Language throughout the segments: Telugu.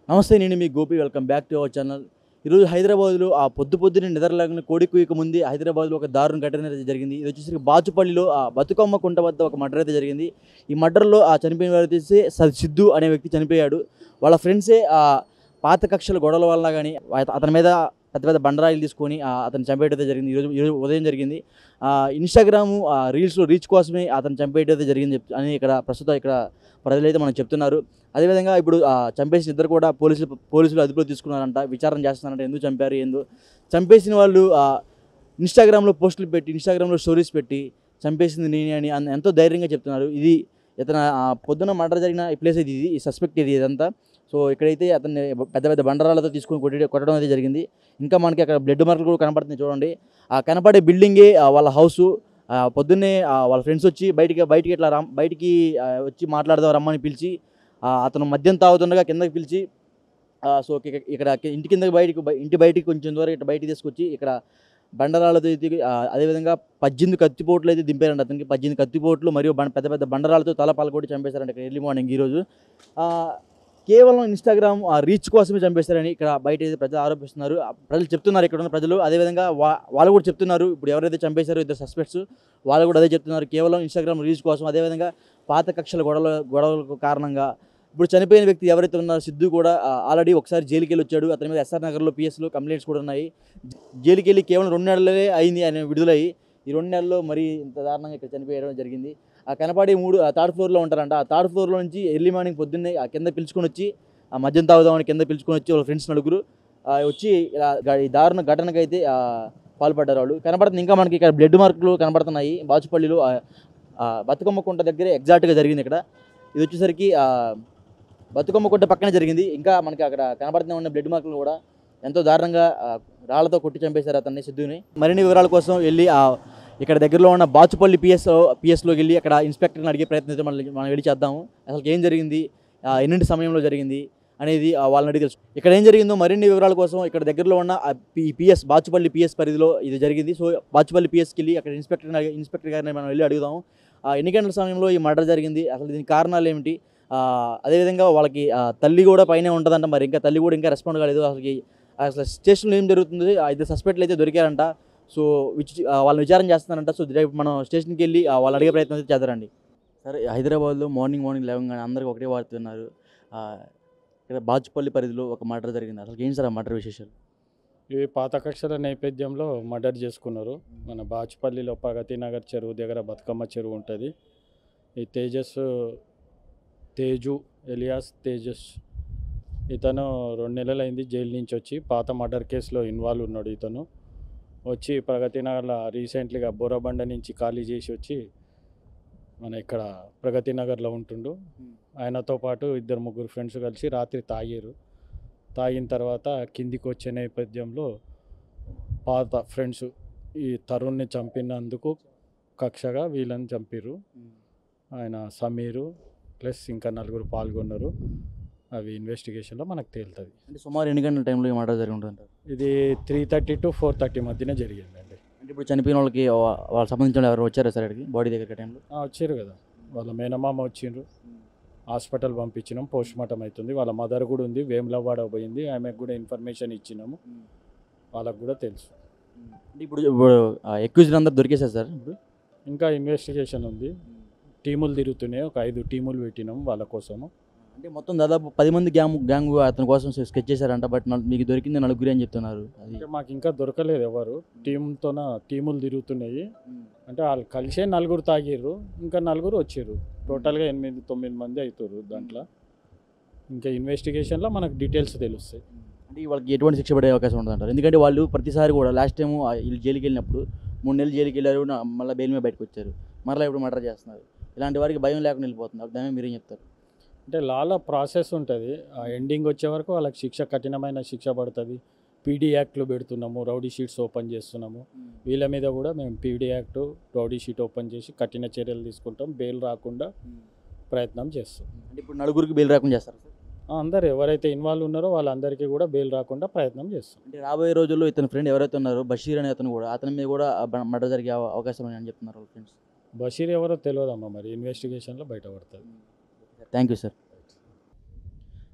నమస్తే నేను మీ Gopi welcome back to our channel ఈరోజు హైదరాబాద్లో ఆ పొద్దు పొద్దున నిద్రలేకుండా కోడి కుయ్యక ముందే హైదరాబాద్లో ఒక దారుణ ఘటన అయితే జరిగింది ఇది వచ్చేసరికి బాచుపల్లిలో ఆ బతుకమ్మ కుంట వద్ద ఒక మర్డర్ అయితే జరిగింది ఈ మర్డర్లో ఆ చనిపోయిన వారు వచ్చేసి స- సిద్ధు అనే వ్యక్తి చనిపోయాడు వాళ్ళ ఫ్రెండ్సే ఆ పాత కక్షల గొడవల వల్ల కానీ అతని మీద పెద్ద పెద్ద బండరాయిలు తీసుకొని ఆ, అతను చంపేయడం అయితే జరిగింది ఈరోజు ఈరోజు ఉదయం జరిగింది ఆ, ఇన్స్టాగ్రాము ఆ, రీల్స్లో రీచ్ కోసమే అతను చంపేయడం అయితే జరిగింది చెప్- అని ఇక్కడ ప్రస్తుతం ఇక్కడ ప్రజలైతే మనకు చెప్తున్నారు అదేవిధంగా ఇప్పుడు ఆ, చంపేసిన ఇద్దరు కూడా పోలీసులు పోలీసులు అదుపులో తీసుకున్నారంట విచారణ చేస్తున్నారంట ఎందుకు చంపారు ఏందో చంపేసిన వాళ్ళు ఆ, ఇన్స్టాగ్రామ్లో పోస్టులు పెట్టి ఇన్స్టాగ్రామ్లో స్టోరీస్ పెట్టి చంపేసింది నేనే అని అన్- ఎంతో ధైర్యంగా చెప్తున్నారు ఇది ఇతను ఆ, పొద్దున మర్డర్ జరిగిన ఈ ప్లేస్ ఇది ఈ సస్పెక్ట్ ఇది ఇదంతా సో ఇక్కడైతే అతన్ని పెద్ద పెద్ద బండరాలతో తీసుకొని కొట్టి కొట్టడం అయితే జరిగింది ఇంకా మనకి అక్కడ బ్లడ్ మార్కులు కూడా కనపడుతుంది చూడండి ఆ కనపడే బిల్డింగే ఆ, వాళ్ళ హౌసు ఆ, పొద్దున్నే ఆ, వాళ్ళ ఫ్రెండ్స్ వచ్చి బయటికి బయటికి ఇట్లా రమ్ బయటికి ఆ, వచ్చి మాట్లాడదాం రమ్మని పిలిచి ఆ, అతను మద్యం తాగుతుండగా కిందకి పిలిచి ఆ, సో ఇక- ఇక్కడ ఇంటి కిందకి బయటికి బయ- ఇంటి బయటికి కొంచెం దూరం ఇట్లా బయటికి తీసుకొచ్చి ఇక్కడ బండరాలతో అయితే ఆ, అదేవిధంగా పద్దెనిమిది కత్తిపోట్లు అయితే దింపారంట అతనికి పద్దెనిమిది కత్తిపోట్లు మరియు బండ పెద్ద పెద్ద బండరాలతో తల పలకొట్టి చంపేశారంట ఇక్కడ ఎర్లీ మార్నింగ్ ఈరోజు ఆ, కేవలం ఇన్స్టాగ్రామ్ ఆ రీచ్ కోసమే చంపేశారని ఇక్కడ బయట అయితే ప్రజలు ఆరోపిస్తున్నారు ఆ, ప్రజలు చెప్తున్నారు ఇక్కడ ఉన్న ప్రజలు అదేవిధంగా వా వాళ్ళు కూడా చెప్తున్నారు ఇప్పుడు ఎవరైతే చంపేశారో ఇద్దరు సస్పెక్ట్స్ వాళ్ళు కూడా అదే చెప్తున్నారు కేవలం ఇన్స్టాగ్రామ్ రీచ్ కోసం అదేవిధంగా పాత కక్షల గొడవల గొడవలకు కారణంగా ఇప్పుడు చనిపోయిన వ్యక్తి ఎవరైతే ఉన్నారో సిద్ధు కూడా ఆల్రెడీ ఒకసారి జైలుకి వెళ్ళి వచ్చాడు అతని మీద ఎస్ఆర్ నగర్లో పిఎస్లో కంప్లైంట్స్ కూడా ఉన్నాయి జైలుకి వెళ్ళి కేవలం రెండు నెలలే అయింది ఆయన విడుదలయ్యి ఈ రెండు నెలల్లో మరి ఇంత దారుణంగా ఇక్కడ చనిపోయడం జరిగింది ఆ కనపడే మూడు ఆ థర్డ్ ఫ్లోర్లో ఉంటారంట ఆ థర్డ్ ఫ్లోర్లో నుంచి ఎర్లీ మార్నింగ్ పొద్దున్నే ఆ కింద పిలుచుకొని వచ్చి ఆ మద్యం తాగుదామని కింద పిలుచుకొని వచ్చి వాళ్ళ ఫ్రెండ్స్ నలుగురు ఆ, వచ్చి ఇలా గ- ఈ దారుణ ఘటనకు అయితే ఆ, పాల్పడ్డారు వాళ్ళు కనపడుతుంది ఇంకా మనకి ఇక్కడ బ్లడ్ మార్కులు కనపడుతున్నాయి బాచుపల్లిలో ఆ, ఆ, బతుకమ్మ కుంట దగ్గర ఎగ్జాక్ట్గా జరిగింది ఇక్కడ ఇది వచ్చేసరికి ఆ, బతుకమ్మ కుంట పక్కనే జరిగింది ఇంకా మనకి అక్కడ కనబడుతూనే ఉన్న బ్లడ్ మార్కులు కూడా ఎంతో దారుణంగా ఆ, రాళ్లతో కొట్టి చంపేశారు అతన్ని సిద్ధుని మరిన్ని వివరాల కోసం వెళ్ళి ఆ ఇక్కడ దగ్గరలో ఉన్న బాచుపల్లి పిఎస్ పిఎస్లోకి వెళ్ళి అక్కడ ఇన్స్పెక్టర్ని అడిగే ప్రయత్నం అయితే మనం మనం వెళ్ళి చేద్దాము అసలు ఏం జరిగింది ఆ, ఎన్నింటి సమయంలో జరిగింది అనేది ఆ, వాళ్ళని అడిగి తెలుసు ఇక్కడ ఏం జరిగిందో మరిన్ని వివరాల కోసం ఇక్కడ దగ్గరలో ఉన్న ఆ పి పిఎస్ బాచుపల్లి పిఎస్ పరిధిలో ఇది జరిగింది సో బాచుపల్లి పిఎస్కి వెళ్ళి అక్కడ ఇన్స్పెక్టర్ ఇన్స్పెక్టర్ గారిని మనం వెళ్ళి అడుగుదాం ఆ, ఎన్ని గంటల సమయంలో ఈ మర్డర్ జరిగింది అసలు దీనికి కారణాలు ఏమిటి ఆ, అదేవిధంగా వాళ్ళకి ఆ, తల్లి కూడా పైనే ఉంటుందంట మరి ఇంకా తల్లి కూడా ఇంకా రెస్పాండ్ కాలేదు అసలుకి అసలు స్టేషన్లో ఏం జరుగుతుంది ఆ ఇద్దరు సస్పెక్ట్లు అయితే దొరికారంట సో విచ్ ఆ, వాళ్ళని విచారం చేస్తున్నారంట సో రేపు మనం స్టేషన్కి వెళ్ళి ఆ, వాళ్ళు అడిగే ప్రయత్నం అయితే చేద్దారండి సరే హైదరాబాద్లో మార్నింగ్ మార్నింగ్ లేవగానే అందరికీ ఒకటే వాడుతున్నారు ఆ, ఇక్కడ బాచుపల్లి పరిధిలో ఒక మర్డర్ జరిగింది అసలు ఏంటి సార్ ఆ మర్డర్ విశేషాలు ఇవి పాత కక్షల నేపథ్యంలో మర్డర్ చేసుకున్నారు మన బాచుపల్లిలో ప్రగతి నగర్ చెరువు దగ్గర బతుకమ్మ చెరువు ఉంటుంది ఈ తేజస్ తేజు ఎలియాస్ తేజస్ ఇతను రెండు నెలలు అయింది జైలు నుంచి వచ్చి పాత మర్డర్ కేసులో ఇన్వాల్వ్ ఉన్నాడు ఇతను వచ్చి ప్రగతి నగర్లో రీసెంట్లీగా బోరబండ నుంచి ఖాళీ చేసి వచ్చి మన ఇక్కడ ప్రగతి నగర్లో ఉంటుండు ఆయనతో పాటు ఇద్దరు ముగ్గురు ఫ్రెండ్స్ కలిసి రాత్రి తాగారు తాగిన తర్వాత కిందికి వచ్చే నేపథ్యంలో పాత ఫ్రెండ్స్ ఈ తరుణ్ని చంపినందుకు కక్షగా వీళ్ళని చంపిర్రు ఆయన సమీరు ప్లస్ ఇంకా నలుగురు పాల్గొన్నారు అవి ఇన్వెస్టిగేషన్లో మనకు తేలుతుంది అంటే సుమారు ఎన్ని గంటల టైంలో ఈ మర్డర్ జరిగి ఉంటుంది ఇది three thirty to four thirty మధ్యనే జరిగిందండి అంటే ఇప్పుడు చనిపోయిన వాళ్ళకి వా- వాళ్ళకి సంబంధించిన వాళ్ళు ఎవరు వచ్చారా సార్ అక్కడికి బాడీ దగ్గర టైంలో ఆ, వచ్చారు కదా వాళ్ళ మేనమామ వచ్చిండ్రు హాస్పిటల్ పంపించినాం పోస్ట్ మార్టం అవుతుంది వాళ్ళ మదర్ కూడా ఉంది వేములవాడ పోయింది ఆమెకు కూడా ఇన్ఫర్మేషన్ ఇచ్చినాము వాళ్ళకు కూడా తెలుసు అంటే ఇప్పుడు ఇప్పుడు ఎక్యూజ్డ్ అందరు దొరికేశారు సార్ ఇప్పుడు ఇంకా ఇన్వెస్టిగేషన్ ఉంది టీములు తిరుగుతున్నాయి ఒక ఐదు టీములు పెట్టినాం వాళ్ళ కోసము అంటే మొత్తం దాదాపు పది మంది గ్యాంగ్ గ్యాంగ్ అతని కోసం స్కెచ్ చేశారంట బట్ నల్- మీకు దొరికింది నలుగురు అని చెప్తున్నారు అది అంటే మాకు ఇంకా దొరకలేదు ఎవరు టీంతోన టీములు తిరుగుతున్నాయి అంటే వాళ్ళు కలిసే నలుగురు తాగిర్రు ఇంకా నలుగురు వచ్చిర్రు టోటల్గా ఎనిమిది తొమ్మిది మంది అవుతారు దాంట్లో ఇంకా ఇన్వెస్టిగేషన్లో మనకు డీటెయిల్స్ తెలుస్తాయి అంటే వాళ్ళకి ఎటువంటి శిక్ష పడే అవకాశం ఉంటుంది అంటారు ఎందుకంటే వాళ్ళు ప్రతిసారి కూడా లాస్ట్ టైం వీళ్ళు జైలుకి వెళ్ళినప్పుడు మూడు నెలలు జైలుకి వెళ్ళారు నా- మళ్ళీ బెయిల్ మీద బయటకు వచ్చారు మరలా ఇప్పుడు మర్డర్ చేస్తున్నారు ఇలాంటి వారికి భయం లేకుండా వెళ్ళిపోతున్నారు దాని మీద మీరేం చెప్తారు అంటే లాలో ప్రాసెస్ ఉంటుంది ఆ ఎండింగ్ వచ్చే వరకు వాళ్ళకి శిక్ష కఠినమైన శిక్ష పడుతుంది పీడీ యాక్ట్లు పెడుతున్నాము రౌడీ షీట్స్ ఓపెన్ చేస్తున్నాము వీళ్ళ మీద కూడా మేము PD act rowdy sheet open చేసి కఠిన చర్యలు తీసుకుంటాం బెయిల్ రాకుండా ప్రయత్నం చేస్తాం అంటే ఇప్పుడు నలుగురికి బెయిల్ రాకుండా చేస్తారు సార్ ఆ, అందరు ఎవరైతే ఇన్వాల్వ్ ఉన్నారో వాళ్ళందరికీ కూడా బెయిల్ రాకుండా ప్రయత్నం చేస్తాం అంటే రాబోయే రోజుల్లో ఇతని ఫ్రెండ్ ఎవరైతే ఉన్నారో బషీర్ అనే అతను కూడా అతని మీద కూడా మర్డర్ జరిగే అవ- అవకాశం ఉంది అని చెప్తున్నారు వాళ్ళ ఫ్రెండ్స్ బషీర్ ఎవరో తెలియదమ్మా మరి ఇన్వెస్టిగేషన్లో బయటపడుతుంది థ్యాంక్ యూ సార్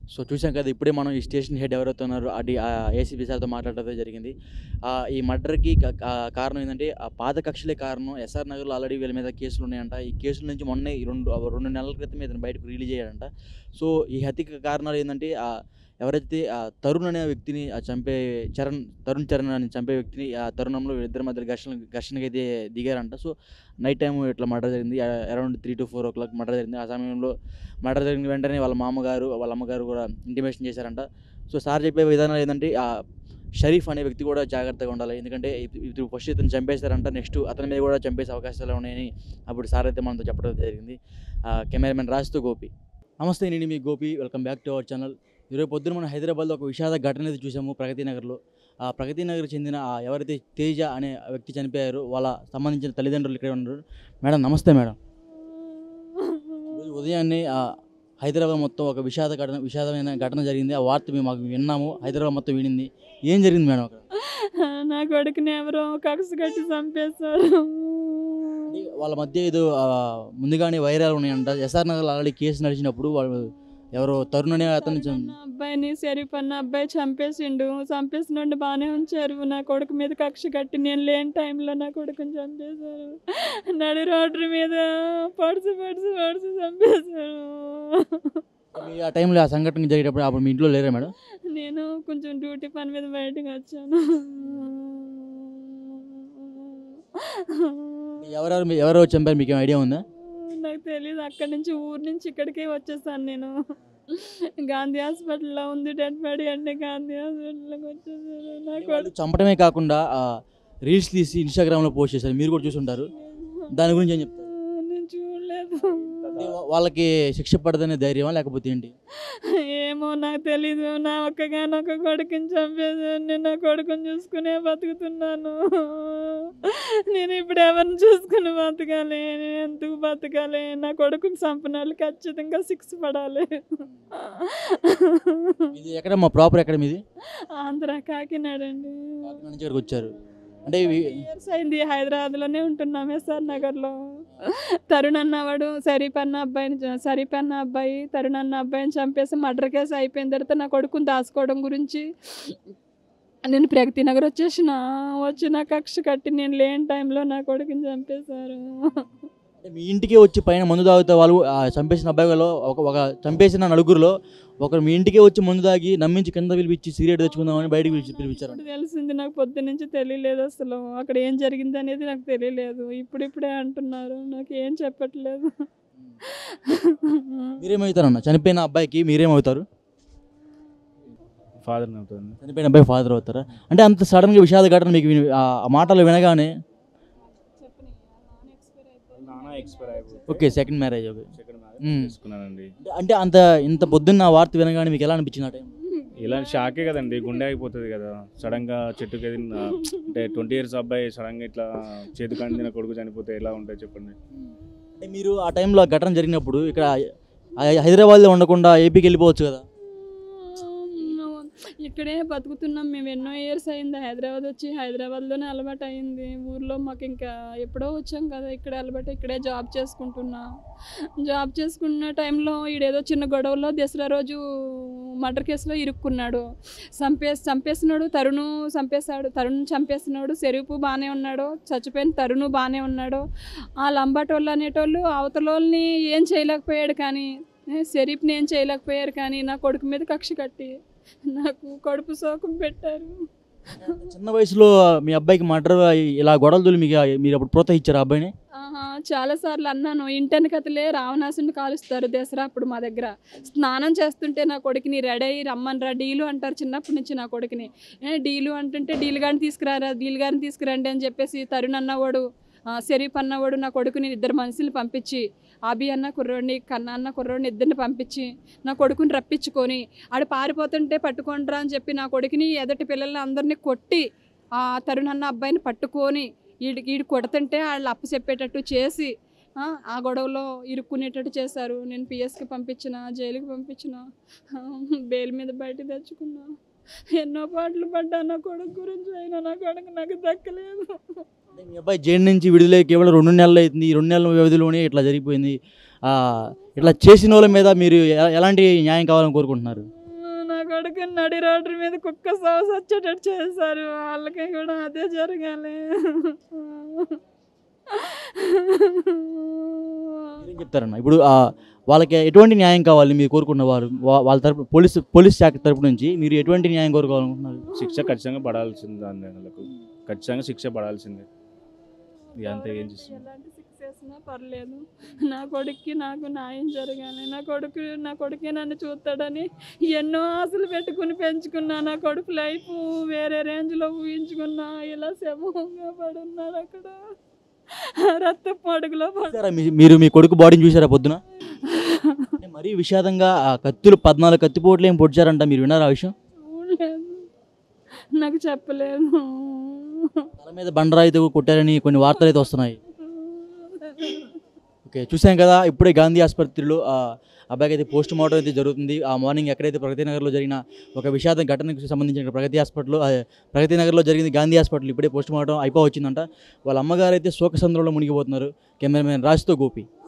సో చూసాం కదా ఇప్పుడే మనం ఈ స్టేషన్ హెడ్ ఎవరైతే ఉన్నారో అది ఏసీపీ సార్తో మాట్లాడటం జరిగింది ఆ, ఈ మర్డర్కి క- కా- కారణం ఏంటంటే ఆ పాత కక్షలే కారణం ఎస్ఆర్ నగర్లో ఆల్రెడీ వీళ్ళ మీద కేసులు ఉన్నాయంట ఈ కేసుల నుంచి మొన్నే ఈ రెండు ఆ రెండు నెలల క్రితం ఇతను బయటకు రిలీజ్ అయ్యాడంట సో ఈ హత్యకి కారణాలు ఏంటంటే ఆ ఎవరైతే ఆ తరుణ్ అనే వ్యక్తిని ఆ చంపే చరణ్ తరుణ్ చరణ్ అని చంపే వ్యక్తిని ఆ తరుణంలో ఇద్దరి మధ్య ఘర్షణ ఘర్షణకి అయితే దిగారంట సో నైట్ టైం ఇట్లా మర్డర్ జరిగింది around three to four o'clock murder జరిగింది ఆ సమయంలో మర్డర్ జరిగిన వెంటనే వాళ్ళ మామగారు వాళ్ళ అమ్మగారు కూడా ఇంటిమేషన్ చేశారంట సో సార్ చెప్పే విధానం ఏంటంటే ఆ షరీఫ్ అనే వ్యక్తి కూడా జాగ్రత్తగా ఉండాలి ఎందుకంటే ఇత- ఇతను ఫస్ట్ ఇతను చంపేశారంట నెక్స్ట్ అతని మీద కూడా చంపేసే అవకాశాలు ఉన్నాయని అప్పుడు సార్ అయితే మనతో చెప్పడం జరిగింది కెమెరామెన్ రాజుతో గోపి నమస్తే నేను మీ Gopi welcome back to our channel ఈరోజు పొద్దున మనం హైదరాబాద్లో ఒక విషాద ఘటన అయితే చూసాము ప్రగతి నగర్లో ఆ ప్రగతి నగర్ చెందిన ఆ ఎవరైతే తేజ అనే వ్యక్తి చనిపోయారో వాళ్ళ సంబంధించిన తల్లిదండ్రులు ఇక్కడ ఉన్నారు మేడం నమస్తే మేడం ఈరోజు ఉదయాన్నే ఆ హైదరాబాద్ మొత్తం ఒక విషాద ఘటన విషాదమైన ఘటన జరిగింది ఆ వార్త మేము మాకు విన్నాము హైదరాబాద్ మొత్తం వినింది ఏం జరిగింది మేడం అక్కడ నా కొడుకుని ఎవరో కక్ష కట్టి చంపేశారు అంటే వాళ్ళ మధ్య ఏదో ఆ, ముందుగానే వైరాలు ఉన్నాయంట ఎస్ఆర్ నగర్ ఆల్రెడీ కేసు నడిచినప్పుడు వాళ్ళు ఎవరో తరుణ్ అనే అతను చం- నా అబ్బాయిని షరీఫ్ అన్న అబ్బాయి చంపేసిండు చంపేసినోడిని బాగానే ఉంచారు నా కొడుకు మీద కక్ష కట్టి నేను లేని టైంలో నా కొడుకుని చంపేశారు నడి రోడ్డు మీద పడుచు పడుచు పడుచు చంపేశారు మీ ఆ టైంలో ఆ సంఘటన జరిగేటప్పుడు అప్పుడు మీ ఇంట్లో లేరా మేడం నేను కొంచెం డ్యూటీ పని మీద బయటకు వచ్చాను ఎవరెవరు మీ- ఎవరెవరు చంపారు మీకు ఐడియా ఉందా నాకు తెలియదు అక్కడి నుంచి ఊరు నుంచి ఇక్కడికే వచ్చేసాను నేను గాంధీ హాస్పిటల్లో ఉంది డెడ్ బాడీ అంటే గాంధీ హాస్పిటల్కి వచ్చేసాను నా వాళ్ళు కొడుకు చంపడమే కాకుండా ఆ, రీల్స్ తీసి ఇన్స్టాగ్రామ్లో పోస్ట్ చేశారు మీరు కూడా చూసుంటారు దాని గురించి ఏం చెప్తారు నేను చూడలేదు అంటే వా- వాళ్ళకి శిక్ష పడదనే ధైర్యమా లేకపోతే ఏంటి ఏమో నాకు తెలీదు నా ఒక్కగానొక్క కొడుకుని చంపేసాను నేను నా కొడుకుని చూసుకునే బతుకుతున్నాను నేను ఇప్పుడు ఎవరిని చూసుకుని బతకాలి నేను ఎందుకు బతకాలి నా కొడుకుని చంపిన వాళ్ళు ఖచ్చితంగా శిక్ష పడాలి ఇది ఎక్కడ మా ప్రాపర్ ఎక్కడ మీది ఆంధ్ర కాకినాడ అండి కాకినాడ నుంచి ఇక్కడికి వచ్చారు అంటే ఇవి ఇయర్స్ అయింది హైదరాబాద్లోనే ఉంటున్నాం ఎస్ఆర్ నగర్లో తరుణ్ అన్నవాడు సరీఫ్ అన్న అబ్బాయిని చ- సరీఫ్ అన్న అబ్బాయి తరుణ్ అన్న అబ్బాయిని చంపేసి మర్డర్ కేసు అయిపోయిన తర్వాత నా కొడుకుని దాచుకోవడం గురించి నేను ప్రగతి నగర్ వచ్చేసిన వచ్చి నా కక్ష కట్టి నేను లేని టైంలో నా కొడుకుని చంపేశారు అంటే మీ ఇంటికి వచ్చి పైన మందు తాగుతా వాళ్ళు ఆ చంపేసిన అబ్బాయిలో ఒక ఒక చంపేసిన నలుగురిలో ఒకరు మీ ఇంటికే వచ్చి మందు తాగి నమ్మించి కింద పిలిపించి సిగరెట్ తెచ్చుకుందామని బయటికి పిలిచి పిలిపించారు ఇప్పుడు తెలిసింది నాకు పొద్దు నుంచి తెలియలేదు అసలు అక్కడ ఏం జరిగింది అనేది నాకు తెలియలేదు ఇప్పుడిప్పుడే అంటున్నారు నాకు ఏం చెప్పట్లేదు మీరేమవుతారన్న చనిపోయిన అబ్బాయికి మీరేమవుతారు ఫాదర్ అవుతుంది చనిపోయిన అబ్బాయి ఫాదర్ అవుతారా అంటే అంత సడన్గా విషాద ఘటన మీకు విని- ఆ ఆ మాటలు వినగానే నాన్న ఎక్స్పైర్ అయిపోతే okay second marriage okay second marriage మ్మ్. చేసుకున్నానండి అంటే- అంటే అంత ఇంత పొద్దున్న ఆ వార్త వినగానే మీకు ఎలా అనిపించింది ఆ టైం ఇలాంటి షాకే కదండి గుండె అయిపోతుంది కదా సడన్ గా చెట్టుకి ఎదిరిన అంటే ట్వంటీ ఇయర్స్ అబ్బాయి సడన్ గా ఇట్లా చేతికి అందిన కొడుకు చనిపోతే ఎలా ఉంటుంది చెప్పండి అంటే మీరు ఆ టైంలో ఆ ఘటన జరిగినప్పుడు ఇక్కడ హై- హైదరాబాద్లో ఉండకుండా ఏపీకి వెళ్ళిపోవచ్చు కదా ఇక్కడే బతుకుతున్నాం మేము ఎన్నో ఇయర్స్ అయింది హైదరాబాద్ వచ్చి హైదరాబాద్లోనే అలవాటు అయింది ఊర్లో మాకు ఇంకా ఎప్పుడో వచ్చాం కదా ఇక్కడే అలవాటు ఇక్కడే జాబ్ చేసుకుంటున్నా జాబ్ చేసుకున్న టైంలో ఈడేదో చిన్న గొడవలో దసరా రోజు మర్డర్ కేసులో ఇరుక్కున్నాడు చంపే చంపేసినాడు తరుణు చంపేశాడు తరుణ్ చంపేసినాడు సెరుపు బాగానే ఉన్నాడు చచ్చిపోయిన తరుణు బాగానే ఉన్నాడు ఆ లంబాటోళ్ళు అనేటోళ్ళు అవతలోళ్ళని ఏం చేయలేకపోయాడు కానీ షరీఫ్ని ఏం చేయలేకపోయారు కానీ నా కొడుకు మీద కక్ష కట్టి నాకు కడుపు సోకం పెట్టారు చిన్న వయసులో మీ అబ్బాయికి మర్డర్ ఇలా గొడవలు తోలి మీకు మీరు అప్పుడు ప్రోత్సహించారు ఆ అబ్బాయిని ఆహా, చాలాసార్లు అన్నాను ఇంటని కథలే రావణాసుని కాలుస్తారు దసరా అప్పుడు మా దగ్గర స్నానం చేస్తుంటే నా కొడుకుని రెడీ అయ్యి రమ్మని రా డీలు అంటారు చిన్నప్పటి నుంచి నా కొడుకుని ఏ డీలు అంటుంటే డీలు గారిని తీసుకురారా డీలు గారిని తీసుకురండి అని చెప్పేసి తరుణ్ అన్నవాడు ఆ, షరీఫ్ అన్నవాడు నా కొడుకుని ఇద్దరు మనుషులు పంపించి అభి అన్న కుర్రోడిని కన్నా అన్న కుర్రోడిని ఇద్దరిని పంపించి నా కొడుకుని రప్పించుకొని ఆడు పారిపోతుంటే పట్టుకుంటారా అని చెప్పి నా కొడుకుని ఎదటి పిల్లల్ని అందరినీ కొట్టి ఆ తరుణ్ అన్న అబ్బాయిని పట్టుకొని ఈడు ఈడు కొడుతుంటే వాళ్ళు అప్పు చెప్పేటట్టు చేసి ఆ, ఆ గొడవలో ఇరుక్కునేటట్టు చేశారు నేను పిఎస్కి పంపించిన జైలుకి పంపించిన ఆ, బెయిల్ మీద బయట తెచ్చుకున్నా ఎన్నో పాటలు పడ్డా నా కొడుకు గురించి అయినా నా కొడుకు నాకు దక్కలేదు అంటే మీ అబ్బాయి జైలు నుంచి విడుదలై కేవలం రెండు నెలలు అవుతుంది ఈ రెండు నెలల వ్యవధిలోనే ఇట్లా జరిగిపోయింది ఆ, ఇట్లా చేసిన వాళ్ళ మీద మీరు ఎ- ఎలాంటి న్యాయం కావాలని కోరుకుంటున్నారు కొడుకు నడి రోడ్డు మీద కుక్క సాగు వచ్చేటట్టు చేశారు వాళ్ళకి కూడా అదే జరగాలి ఏం చెప్తారన్న ఇప్పుడు ఆ, వాళ్ళకి ఎటువంటి న్యాయం కావాలి మీరు కోరుకున్న వారు వా- వాళ్ళ తరపు పోలీస్ పోలీస్ శాఖ తరపు నుంచి మీరు ఎటువంటి న్యాయం కోరుకోవాలనుకుంటున్నారు శిక్ష ఖచ్చితంగా పడాల్సిందే అండి వాళ్ళకు ఖచ్చితంగా శిక్ష పడాల్సిందే ఇక అంతే ఏం చేస్తాం ఎలాంటి శిక్ష వేసినా పర్లేదు నా కొడుక్కి నాకు న్యాయం జరగాలి నా కొడుకు నా కొడుకే నన్ను చూస్తాడని ఎన్నో ఆశలు పెట్టుకుని పెంచుకున్నా నా కొడుకు లైఫ్ వేరే రేంజ్లో ఊహించుకున్నా ఇలా శవంగా పడున్నాడు అక్కడ రక్త పొడుగులో పడు చూసారా మీ- మీరు మీ కొడుకు బాడీని చూసారా పొద్దున అంటే మరీ విషాదంగా ఆ కత్తులు పద్నాలుగు కత్తిపోట్లు ఏం పొడిచారంట మీరు విన్నారా ఆ విషయం చూడలేదు నాకు చెప్పలేదు తల మీద బండరాయితో కొట్టారని కొన్ని వార్తలు అయితే వస్తున్నాయి ఓకే చూసాం కదా ఇప్పుడే గాంధీ ఆసుపత్రిలో ఆ అబ్బాయికి అయితే పోస్ట్ మార్టం అయితే జరుగుతుంది ఆ మార్నింగ్ ఎక్కడైతే ప్రగతి నగర్లో జరిగిన ఒక విషాద ఘటనకు సంబంధించిన ప్రగతి హాస్పిటల్లో ఆ, ప్రగతి నగర్లో జరిగింది గాంధీ హాస్పిటల్ ఇప్పుడే పోస్ట్ మార్టం అయిపో వచ్చిందంట వాళ్ళ అమ్మగారు అయితే శోకసంద్రంలో మునిగిపోతున్నారు కెమెరామెన్ రాజ్తో గోపి